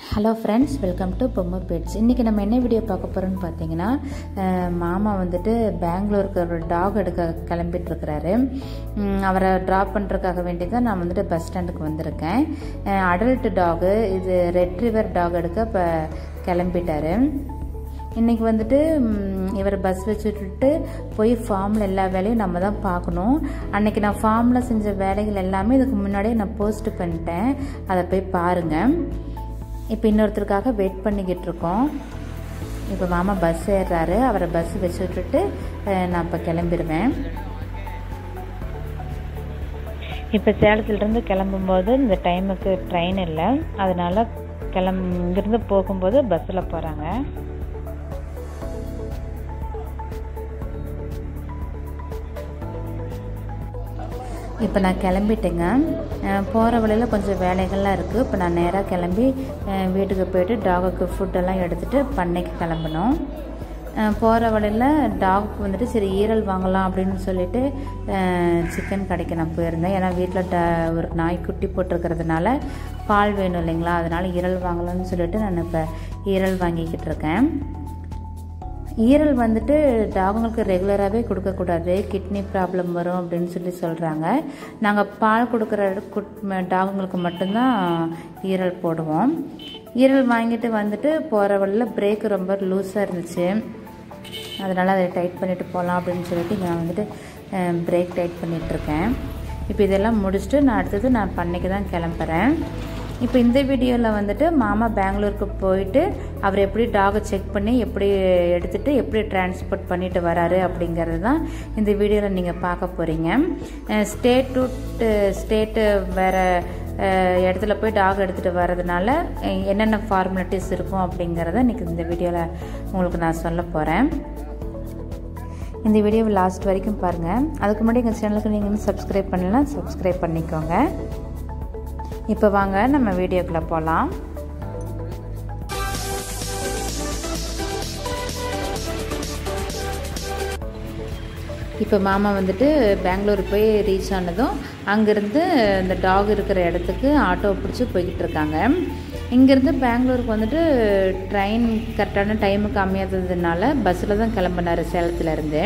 hello friends welcome to Bommai pets இன்றைக்கி நம்ம என்ன வீடியோ பார்க்க போகிறோம்னு பார்த்தீங்கன்னா அஹ், மாமா வந்துட்டு பெங்களூருக்கு ஒரு டாக் எடுக்க கிளம்பிட்டு இருக்கிறாரு உம், அவரை ட்ராப் பண்ணுறதுக்காக வேண்டி தான் நான் வந்துட்டு பஸ் ஸ்டாண்டுக்கு வந்திருக்கேன் அடல்ட் டாகு இது ரெட் ரிவர் டாக் எடுக்க இப்போ கிளம்பிட்டாரு இன்றைக்கி வந்துட்டு ம், இவர் பஸ் வச்சுட்டு போய் ஃபார்மில் எல்லா வேலையும் நம்ம தான் பார்க்கணும் அன்றைக்கி நான் ஃபார்மில் செஞ்ச வேலைகள் எல்லாமே இதுக்கு முன்னாடியே நான் போஸ்ட் பண்ணிட்டேன் அதை போய் பாருங்கள் இப்போ இன்னொருத்தருக்காக வெயிட் பண்ணிக்கிட்டு இருக்கோம் இப்போ மாமா பஸ் ஏறுறாரு அவரை பஸ் வச்சு விட்டுட்டு அஹ், நான் இப்போ கிளம்பிடுவேன் இப்போ சேலத்துலேருந்து கிளம்பும்போது இந்த டைமுக்கு ட்ரெயின் இல்லை அதனால கிளம் இங்கேருந்து போகும்போது பஸ்ஸில் போகிறாங்க இப்போ நான் கிளம்பிட்டேங்க போகிற வழியில் கொஞ்சம் வேலைகள்லாம் இருக்குது இப்போ நான் நேராக கிளம்பி அஹ், வீட்டுக்கு போயிட்டு டாகுக்கு ஃபுட்டெல்லாம் எடுத்துகிட்டு பண்ணைக்கு கிளம்பணும் போகிற வழியில் டாகுக்கு வந்துட்டு சரி ஈரல் வாங்கலாம் அப்படின்னு சொல்லிட்டு சிக்கன் கடைக்கு நான் போயிருந்தேன் ஏன்னா வீட்டில் ட ஒரு நாய் குட்டி போட்டிருக்கிறதுனால பால் வேணும் இல்லைங்களா அதனால் ஈரல் வாங்கலாம்னு சொல்லிட்டு நான் இப்போ ஈரல் வாங்கிக்கிட்டு இருக்கேன் ஈரல் வந்துட்டு டாகுங்களுக்கு ரெகுலராகவே கொடுக்கக்கூடாது கிட்னி ப்ராப்ளம் வரும் அப்படின்னு சொல்லி சொல்கிறாங்க நாங்கள் பால் கொடுக்குற குட் டாகுங்களுக்கு மட்டும்தான் ஈரல் போடுவோம் ஈரல் வாங்கிட்டு வந்துட்டு போகிற வழியில் பிரேக் ரொம்ப லூஸாக இருந்துச்சு அதனால் அதை டைட் பண்ணிவிட்டு போகலாம் அப்படின்னு சொல்லிட்டு நான் வந்துட்டு பிரேக் டைட் பண்ணிகிட்ருக்கேன் இப்போ இதெல்லாம் முடிச்சுட்டு நான் அடுத்தது நான் பண்ணைக்கு தான் கிளம்புறேன் இப்போ இந்த வீடியோவில் வந்துட்டு மாமா பெங்களூருக்கு போயிட்டு அவர் எப்படி டாகை செக் பண்ணி எப்படி எடுத்துகிட்டு எப்படி டிரான்ஸ்போர்ட் பண்ணிட்டு வராரு அப்படிங்கிறது தான் இந்த வீடியோவில் நீங்கள் பார்க்க போகிறீங்க ஸ்டேட் டு ஸ்டேட்டு வேறு இடத்துல போய் டாக் எடுத்துகிட்டு வர்றதுனால அஹ், என்னென்ன ஃபார்மாலிட்டிஸ் இருக்கும் அப்படிங்கிறத இன்றைக்கி இந்த வீடியோவில் உங்களுக்கு நான் சொல்ல போகிறேன் இந்த வீடியோவை லாஸ்ட் வரைக்கும் பாருங்கள் அதுக்கு முன்னாடி எங்கள் சேனலுக்கு நீங்கள் இன்னும் சப்ஸ்கிரைப் பண்ணலாம் சப்ஸ்கிரைப் பண்ணிக்கோங்க இப்போ வாங்க நம்ம வீடியோக்குள்ளே போகலாம் இப்போ மாமா வந்துட்டு பெங்களூர் போய் ரீச் ஆனதும் அங்கேருந்து இந்த டாக் இருக்கிற இடத்துக்கு ஆட்டோ பிடிச்சி போய்கிட்டு இருக்காங்க இங்கேருந்து பெங்களூருக்கு வந்துட்டு ட்ரெயின் கரெக்டான டைமுக்கு அமையாததுனால பஸ்ஸில் தான் கிளம்புனார் சேலத்துலேருந்து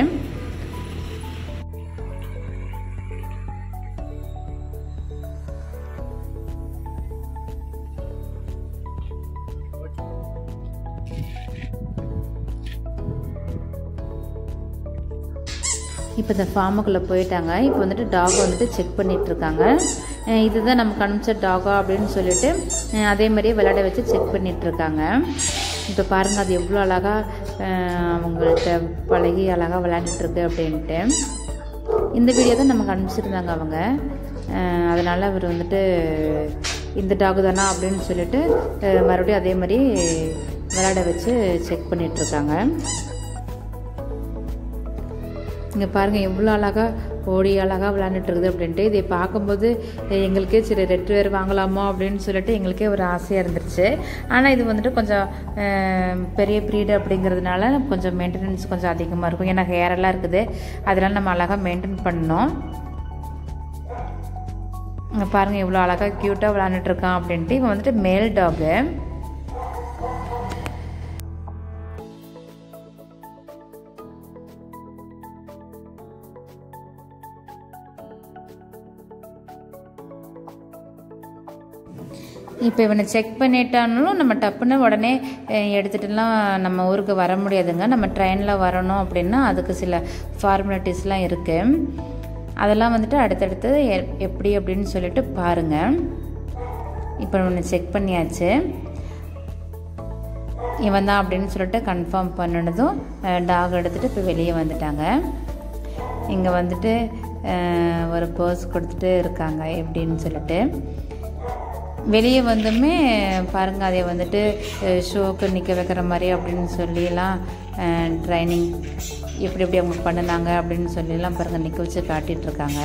இப்போ இந்த ஃபார்முக்குள்ளே போயிட்டாங்க இப்போ வந்துட்டு டாக் வந்துட்டு செக் பண்ணிட்டு இருக்காங்க அஹ் இதுதான் நமக்கு அனுப்பிச்ச டாகா அப்படின்னு சொல்லிட்டு அஹ் அதே மாதிரியே விளையாட வச்சு செக் பண்ணிட்டு இருக்காங்க இப்போ பாருங்கள் அது எவ்வளோ அழகாக அவங்கள்ட்ட பழகி அழகாக விளையாண்டுட்டு இருக்கு அப்படின்ட்டு இந்த வீடியோ தான் நமக்கு அனுப்பிச்சிருந்தாங்க அவங்க அஹ் அதனால அவர் வந்துட்டு இந்த டாக் தானா அப்படின்னு சொல்லிட்டு அஹ் மறுபடியும் அதே மாதிரி விளையாட வச்சு செக் பண்ணிட்டு இருக்காங்க இங்கே பாருங்கள் எவ்வளோ அழகாக ஓடி அழகாக விளாண்டுட்டு இருக்குது அப்படின்ட்டு இதை பார்க்கும்போது எங்களுக்கே சரி ரெட் வேர் வாங்கலாமா அப்படின்னு சொல்லிட்டு எங்களுக்கே ஒரு ஆசையாக இருந்துருச்சு ஆனால் இது வந்துட்டு கொஞ்சம் அஹ், பெரிய ப்ரீடு அப்படிங்கிறதுனால கொஞ்சம் மெயின்டெனன்ஸ் கொஞ்சம் அதிகமாக இருக்கும் ஏன்னா ஹேரெல்லாம் இருக்குது அதனால் நம்ம அழகாக மெயின்டைன் பண்ணணும் இங்கே பாருங்கள் இவ்வளோ அழகாக க்யூட்டாக விளாண்டுட்டு இருக்கான் அப்படின்ட்டு இவன் வந்துட்டு மேல் டாகு இப்போ இவனை செக் பண்ணிட்டானாலும் நம்ம டப்புன்னு உடனே அஹ், எடுத்துட்டுலாம் நம்ம ஊருக்கு வர முடியாதுங்க நம்ம ட்ரெயினில் வரணும் அப்படின்னா அதுக்கு சில ஃபார்மாலிட்டிஸ்லாம் இருக்குது அதெல்லாம் வந்துட்டு அடுத்தடுத்து எ- எப்படி அப்படின்னு சொல்லிட்டு பாருங்கள் இப்போ ஒன்று செக் பண்ணியாச்சு இவன் தான் அப்படின்னு சொல்லிட்டு கன்ஃபார்ம் பண்ணினதும் டாக் எடுத்துகிட்டு இப்போ வெளியே வந்துட்டாங்க இங்கே வந்துட்டு அஹ், ஒரு போஸ் கொடுத்துட்டு இருக்காங்க எப்படின்னு சொல்லிட்டு வெளியே வந்துமே பாருங்கள் அதை வந்துட்டு ஷோக்கு நிற்க வைக்கிற மாதிரி அப்படின்னு சொல்லிலாம் ட்ரைனிங் எப்படி எப்படி அவங்க பண்ணினாங்க அப்படின்னு சொல்லிலாம் பாருங்கள் நிற்க வச்சு காட்டிகிட்டு இருக்காங்க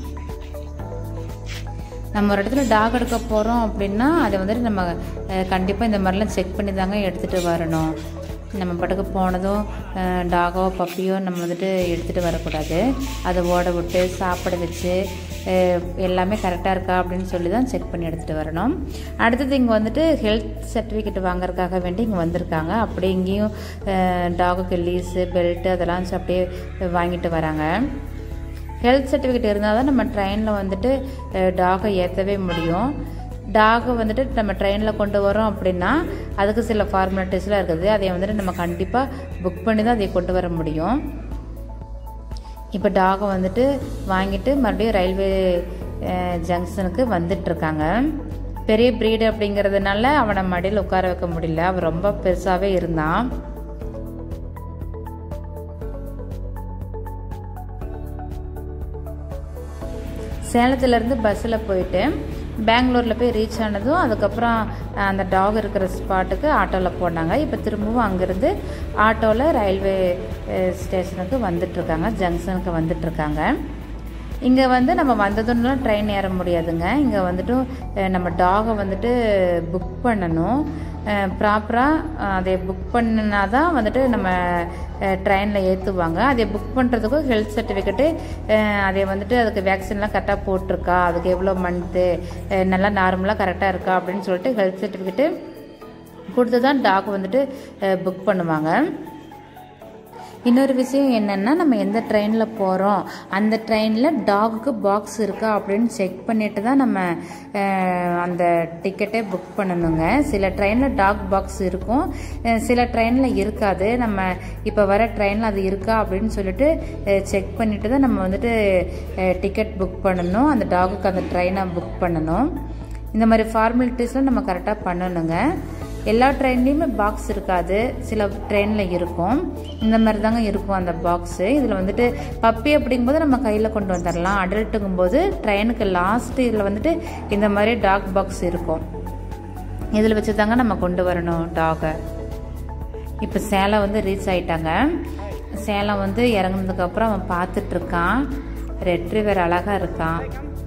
நம்ம ஒரு இடத்துல டாக் எடுக்க போகிறோம் அப்படின்னா அதை வந்துட்டு நம்ம கண்டிப்பாக இந்த மாதிரிலாம் செக் பண்ணி தாங்க எடுத்துகிட்டு வரணும் நம்ம பட்டுக்கு போனதும் டாகோ பப்பியோ நம்ம வந்துட்டு எடுத்துகிட்டு வரக்கூடாது அதை ஓட விட்டு சாப்பிட வச்சு எல்லாமே கரெக்டாக இருக்கா அப்படின்னு சொல்லி தான் செக் பண்ணி எடுத்துகிட்டு வரணும் அடுத்தது இங்கே வந்துட்டு ஹெல்த் சர்டிஃபிகேட் வாங்குறதுக்காக வேண்டி இங்கே வந்திருக்காங்க அப்படியே இங்கேயும் டாகுக்கு லீஸு பெல்ட்டு அதெல்லாம் அப்படியே வாங்கிட்டு வராங்க ஹெல்த் சர்டிஃபிகேட் இருந்தால் தான் நம்ம ட்ரெயினில் வந்துட்டு டாகை ஏற்றவே முடியும் டாகை வந்துட்டு நம்ம ட்ரெயினில் கொண்டு வரோம் அப்படின்னா அதுக்கு சில ஃபார்மாலிட்டிஸ்லாம் இருக்குது அதை வந்துட்டு நம்ம கண்டிப்பாக புக் பண்ணி தான் அதை கொண்டு வர முடியும் இப்போ டாகை வந்துட்டு வாங்கிட்டு மறுபடியும் ரயில்வே ஜங்ஷனுக்கு வந்துட்டுருக்காங்க பெரிய ப்ரீடு அப்படிங்கிறதுனால அவனை மடியில் உட்கார வைக்க முடியல அவன் ரொம்ப பெருசாகவே இருந்தான் சேலத்துலேருந்து பஸ்ஸில் போயிட்டு பெங்களூரில் போய் ரீச் ஆனதும் அதுக்கப்புறம் அந்த டாக் இருக்கிற ஸ்பாட்டுக்கு ஆட்டோவில் போனாங்க இப்போ திரும்பவும் அங்கேருந்து ஆட்டோவில் ரயில்வே ஸ்டேஷனுக்கு வந்துட்டுருக்காங்க ஜங்ஷனுக்கு வந்துட்டுருக்காங்க இங்கே வந்து நம்ம வந்ததுன்னெலாம் ட்ரெயின் ஏற முடியாதுங்க இங்கே வந்துட்டு நம்ம டாகை வந்துட்டு புக் பண்ணணும் ப்ராப்பராக அதை புக் பண்ணினா தான் வந்துட்டு நம்ம ட்ரெயினில் ஏற்றுவாங்க அதை புக் பண்ணுறதுக்கும் ஹெல்த் சர்டிஃபிகேட்டு அதை வந்துட்டு அதுக்கு வேக்சின்லாம் கரெக்டாக போட்டிருக்கா அதுக்கு எவ்வளோ மந்த்து நல்லா நார்மலாக கரெக்டாக இருக்கா அப்படின்னு சொல்லிட்டு ஹெல்த் சர்டிஃபிகேட்டு கொடுத்து தான் டாக் வந்துட்டு புக் பண்ணுவாங்க இன்னொரு விஷயம் என்னென்னா நம்ம எந்த ட்ரெயினில் போகிறோம் அந்த ட்ரெயினில் டாகுக்கு பாக்ஸ் இருக்கா அப்படின்னு செக் பண்ணிட்டு தான் நம்ம அந்த டிக்கெட்டே புக் பண்ணணுங்க சில ட்ரெயினில் டாக் பாக்ஸ் இருக்கும் சில ட்ரெயினில் இருக்காது நம்ம இப்போ வர ட்ரெயினில் அது இருக்கா அப்படின்னு சொல்லிட்டு செக் பண்ணிட்டு தான் நம்ம வந்துட்டு டிக்கெட் புக் பண்ணணும் அந்த டாகுக்கு அந்த ட்ரெயினை புக் பண்ணணும் இந்த மாதிரி ஃபார்மாலிட்டிஸ்லாம் நம்ம கரெக்டாக பண்ணணுங்க எல்லா ட்ரெயின்லேயுமே பாக்ஸ் இருக்காது சில ட்ரெயினில் இருக்கும் இந்த மாதிரி தாங்க இருக்கும் அந்த பாக்ஸு இதில் வந்துட்டு பப்பி அப்படிங்கும்போது நம்ம கையில் கொண்டு வந்துடலாம் அடல்ட்டுங்கும் போது ட்ரெயினுக்கு லாஸ்ட் இதில் வந்துட்டு இந்த மாதிரி டாக் பாக்ஸ் இருக்கும் இதில் வச்சு தாங்க நம்ம கொண்டு வரணும் டாகை இப்போ சேலம் வந்து ரீச் ஆயிட்டாங்க சேலம் வந்து இறங்குனதுக்கப்புறம் அவன் பார்த்துட்ருக்கான் ரெட்ரிவர் அழகாக இருக்கான்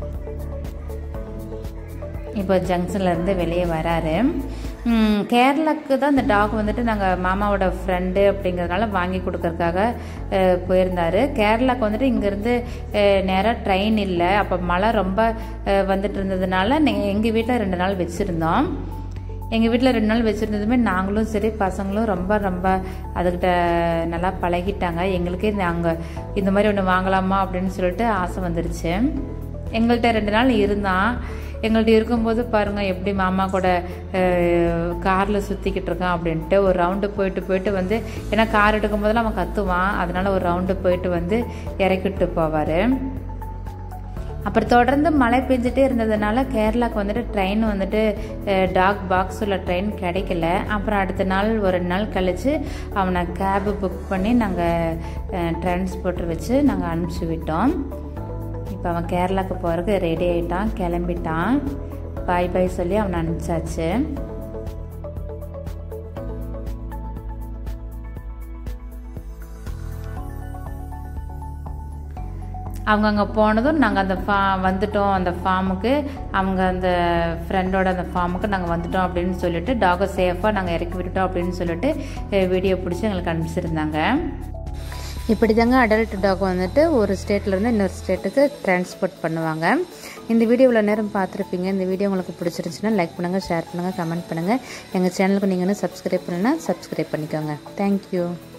இப்போ ஜங்ஷன்லேருந்து வெளியே வராரு கேரளாக்கு தான் இந்த டாக் வந்துட்டு நாங்கள் மாமாவோட ஃப்ரெண்டு அப்படிங்கிறதுனால வாங்கி கொடுக்கறதுக்காக போயிருந்தார் கேரளாக்கு வந்துட்டு இங்கேருந்து நேராக ட்ரெயின் இல்லை அப்போ மழை ரொம்ப வந்துட்டு இருந்ததுனால எங்கள் வீட்டில் ரெண்டு நாள் வச்சுருந்தோம் எங்கள் வீட்டில் ரெண்டு நாள் வச்சுருந்ததுமே நாங்களும் சரி பசங்களும் ரொம்ப ரொம்ப அதுக்கிட்ட நல்லா பழகிட்டாங்க எங்களுக்கே இந்த அங்கே இந்த மாதிரி ஒன்று வாங்கலாமா அப்படின்னு சொல்லிட்டு ஆசை வந்துருச்சு எங்கள்கிட்ட ரெண்டு நாள் இருந்தான் எங்கள்கிட்ட இருக்கும்போது பாருங்கள் எப்படி மாமா கூட காரில் சுற்றிக்கிட்டு இருக்கான் அப்படின்ட்டு ஒரு ரவுண்டு போயிட்டு போயிட்டு வந்து ஏன்னா கார் எடுக்கும் போதெல்லாம் அவன் கத்துவான் அதனால ஒரு ரவுண்டு போயிட்டு வந்து இறக்கிட்டு போவார் அப்புறம் தொடர்ந்து மழை பெஞ்சிட்டே இருந்ததுனால கேரளாவுக்கு வந்துட்டு ட்ரெயின் வந்துட்டு டாக் பாக்ஸ் உள்ள ட்ரெயின் கிடைக்கல அப்புறம் அடுத்த நாள் ஒரு ரெண்டு நாள் கழித்து அவனை கேபு புக் பண்ணி நாங்கள் டிரான்ஸ்போர்ட்டர் வச்சு நாங்கள் அனுப்பிச்சி விட்டோம் இப்போ அவன் கேரளாவுக்கு போகிறதுக்கு ரெடி ஆகிட்டான் கிளம்பிட்டான் பாய் பாய் சொல்லி அவனை அனுப்பிச்சாச்சு அவங்க அங்கே போனதும் நாங்கள் அந்த ஃபா வந்துட்டோம் அந்த ஃபார்முக்கு அவங்க அந்த ஃப்ரெண்டோட அந்த ஃபார்முக்கு நாங்கள் வந்துட்டோம் அப்படின்னு சொல்லிட்டு டாகை சேஃபாக நாங்கள் இறக்கி விட்டுட்டோம் அப்படின்னு சொல்லிட்டு வீடியோ பிடிச்சி எங்களுக்கு அனுப்பிச்சிருந்தாங்க இப்படி தாங்க அடல்ட் டாக் வந்துட்டு ஒரு ஸ்டேட்லேருந்து இன்னொரு ஸ்டேட்டுக்கு டிரான்ஸ்போர்ட் பண்ணுவாங்க இந்த வீடியோ இவ்வளோ நேரம் பார்த்துருப்பீங்க இந்த வீடியோ உங்களுக்கு பிடிச்சிருந்துச்சுன்னா லைக் பண்ணுங்கள் ஷேர் பண்ணுங்கள் கமெண்ட் பண்ணுங்கள் எங்கள் சேனலுக்கு நீங்கள் இன்னும் சப்ஸ்கிரைப் பண்ணலைன்னா சப்ஸ்கிரைப் பண்ணிக்கோங்க தேங்க்யூ